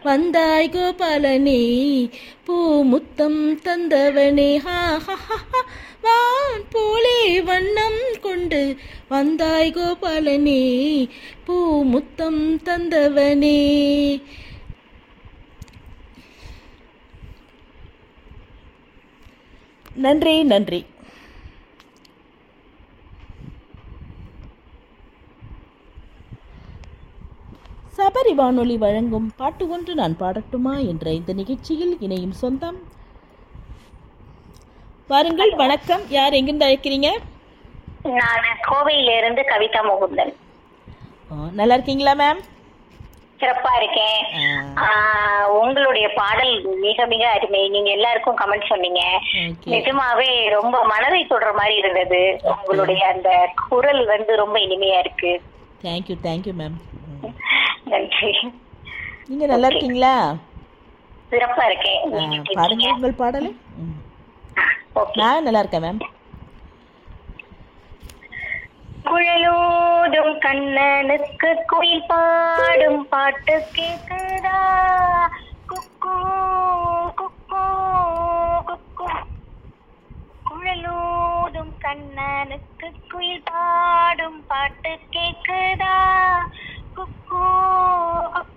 வந்தாய் கோபாலனே பூ முத்தம் தந்தவனே ஹா ஹா ஹா ஹா. வான் போலே வண்ணம் கொண்டு வந்தாய் கோபாலனே பூ முத்தம் தந்தவனே நன்றி நன்றி சபரி வானொலி வழங்கும் பாட்டு ஒன்று நான் பாடட்டுமா என்ற இந்த நிகழ்ச்சியில் இணையும் சொந்தம் வாருங்கள் வணக்கம் யார் எங்கிருந்து அழைக்கிறீங்க நான் கோவையில இருந்து கவிதா முகுந்தன் ஆ, நல்லா இருக்கீங்களா மேம் சிறப்பா இருக்கேன் ஆஹ், உங்களுடைய பாடல் மிக மிக அருமை நீங்க எல்லாருக்கும் கமெண்ட் சொன்னீங்க ஓகே நிஜமாவே ரொம்ப மனதை தொடுற மாதிரி இருந்தது உங்களுடைய அந்த குரல் வந்து ரொம்ப இனிமையா இருக்கு தேங்க்யூ தேங்க்யூ மேம் நன்றி நீங்கள் நல்லா இருக்கீங்களா சிறப்பா இருக்கேன் ஆ, நீங்க எப்படி பாடுங்க இருக்கீங்க? உங்கள் பாடலை ம். ஓகே நான் நல்லா இருக்கேன் மேம் குழலோதும் கண்ணனுக்கு குயில் பாடும் பாட்டு கேக்குதா குக்கு குக்கு குக்கு குழலோதும் கண்ணனுக்கு குயில் பாடும் பாட்டு கேக்குதா குக்கு குக்கு